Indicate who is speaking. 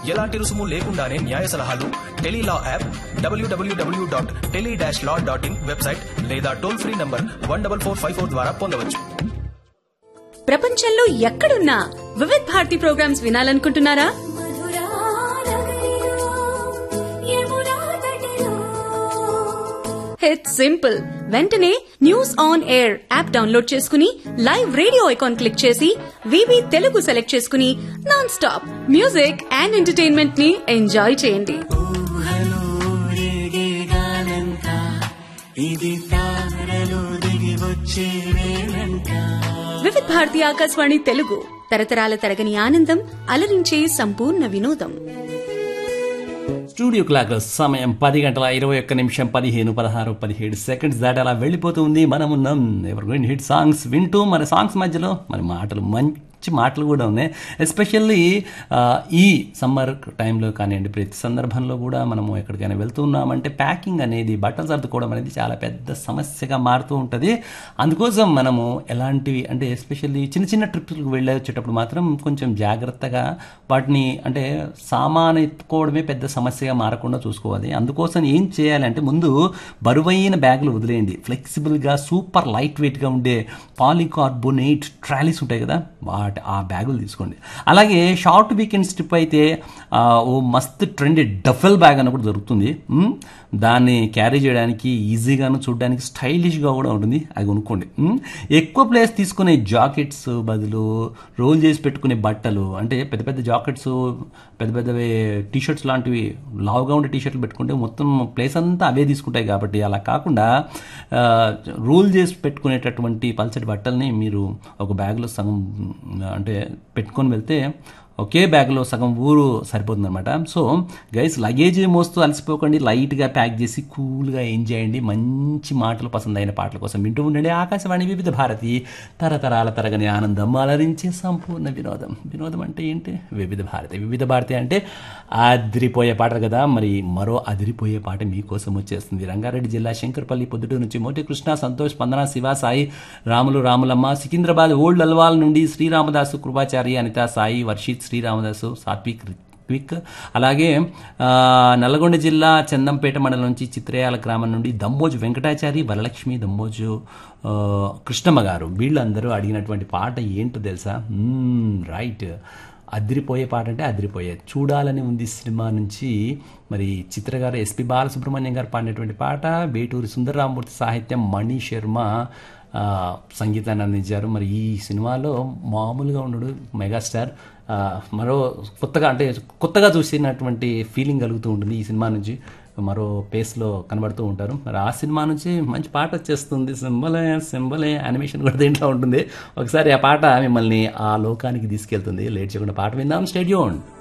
Speaker 1: ఎలాంటి రుసుము లేకుండానే న్యాయ సలహాలు tele law app W W W dot tele dash law dot in website లేదా toll free number one double four five four ద్వారా పొందవచ్చు
Speaker 2: ప్రపంచంలో ఎక్కడున్నా వివిధ్ భారతి ప్రోగ్రామ్స్ వినాలనుకుంటున్నారా ఇట్స్ సింపుల్ వెంటనే news on air app download చేసుకుని లైవ్ రేడియో ఐకాన్ క్లిక్ చేసి వివి తెలుగు సెలెక్ట్ చేసుకుని non stop music and entertainment ని ఎంజాయ్ చేయండి వివిధ్ భారతి ఆకాశవాణి తెలుగు తరతరాల తరగని ఆనందం అలరించే సంపూర్ణ వినోదం
Speaker 3: స్టూడియో క్లాక్ సమయం పది గంటల ఇరవై ఒక్క నిమిషం పదిహేను పదహారు పదిహేడు సెకండ్స్ దాటి అలా వెళ్ళిపోతుంది మనం ఉన్నాం ఎవరు గోయింగ్ హిట్ సాంగ్స్ వింటూ మరి సాంగ్స్ మధ్యలో మరి మాటలు మంచి మాటలు కూడా ఉన్నాయి ఎస్పెషల్లీ ఈ సమ్మర్ టైంలో కానివ్వండి ప్రతి సందర్భంలో కూడా మనము ఎక్కడికైనా వెళ్తున్నామంటే ప్యాకింగ్ అనేది బట్టలు సర్దుకోవడం అనేది చాలా పెద్ద సమస్యగా మారుతూ ఉంటుంది అందుకోసం మనము ఎలాంటివి అంటే ఎస్పెషల్లీ చిన్న చిన్న ట్రిప్లకు వెళ్ళి వచ్చేటప్పుడు మాత్రం కొంచెం జాగ్రత్తగా వాటిని అంటే సామాన్ ఎత్తుకోవడమే పెద్ద సమస్యగా మారకుండా చూసుకోవాలి అందుకోసం ఏం చేయాలంటే ముందు బరువైన బ్యాగులు వదిలేయండి ఫ్లెక్సిబుల్గా సూపర్ లైట్ వెయిట్గా ఉండే పాలికార్బోనేట్ ట్రాలీస్ ఉంటాయి కదా వాటి ఆ బ్యాగులు తీసుకోండి అలాగే షార్ట్ వీకెండ్ స్ట్రిప్ అయితే ఆ, ఓ మస్త్ ట్రెండ్ డఫెల్ బ్యాగ్ అని కూడా దొరుకుతుంది మ్, దాన్ని క్యారీ చేయడానికి ఈజీగాను చూడడానికి స్టైలిష్గా కూడా ఉంటుంది అది కొనుక్కోండి మ్, ఎక్కువ ప్లేస్ తీసుకునే జాకెట్స్ బదులు రోల్ చేసి పెట్టుకునే బట్టలు అంటే పెద్ద పెద్ద జాకెట్స్ పెద్ద పెద్దవి టీషర్ట్స్ లాంటివి లావుగా ఉండే టీషర్ట్లు పెట్టుకుంటే మొత్తం ప్లేస్ అంతా అవే తీసుకుంటాయి కాబట్టి అలా కాకుండా ఆ, రోల్ చేసి పెట్టుకునేటటువంటి పల్చటి బట్టల్ని మీరు ఒక బ్యాగ్లో సగం అంటే పెట్టుకొని వెళ్తే ఒకే బ్యాగ్లో సగం ఊరు సరిపోతుంది అనమాట సో గైస్ లగేజ్ మోస్తూ అలసిపోకండి లైట్గా ప్యాక్ చేసి కూల్గా ఎంజాయ్ చేయండి మంచి మాటలు పసందైన పాటల కోసం వింటూ ఉండండి ఆకాశవాణి వివిధ భారతి తరతరాల తరగని ఆనందం అలరించే సంపూర్ణ వినోదం వినోదం అంటే ఏంటి వివిధ భారతి వివిధ భారతి అంటే అదిరిపోయే పాట కదా మరి మరో అదిరిపోయే పాట మీకోసం వచ్చేస్తుంది రంగారెడ్డి జిల్లా శంకర్పల్లి పొద్దుటూరు నుంచి మోటి కృష్ణ సంతోష్ స్పందన శివ సాయి రాములు రాములమ్మ సికింద్రాబాద్ ఓల్డ్ అల్వాల్ నుండి శ్రీరామదాసు కృపాచారి అనిత సాయి వర్షిత్ శ్రీరామదాసు సాత్విక్ రిత్విక్ అలాగే ఆ, నల్లగొండ జిల్లా చందంపేట మండలం నుంచి చిత్రయాల గ్రామం నుండి దమ్మోజు వెంకటాచారి వరలక్ష్మి దమ్మోజు ఆ, కృష్ణమ్మ గారు వీళ్ళందరూ అడిగినటువంటి పాట ఏంటో తెలుసా మ్మ్, రైట్ అదిరిపోయే పాట అంటే అదిరిపోయే చూడాలని ఉంది సినిమా నుంచి మరి చిత్ర గారు ఎస్పి బాలసుబ్రహ్మణ్యం గారు పాడినటువంటి పాట వేటూరి సుందరరామూర్తి సాహిత్యం మణి శర్మ ఆ, సంగీతాన్ని అందించారు మరి ఈ సినిమాలో మామూలుగా ఉండడు మెగాస్టార్ ఆ, మరో కొత్తగా అంటే కొత్తగా చూసినటువంటి ఫీలింగ్ కలుగుతూ ఉంటుంది ఈ సినిమా నుంచి మరో పేస్లో కనబడుతూ ఉంటారు మరి ఆ సినిమా నుంచి మంచి పాట వచ్చేస్తుంది సింబలే సింబలే యానిమేషన్ కూడా దీంట్లో ఉంటుంది ఒకసారి ఆ పాట మిమ్మల్ని ఆ లోకానికి తీసుకెళ్తుంది లేట్ చేయకుండా పాట విందాం స్టేడియోన్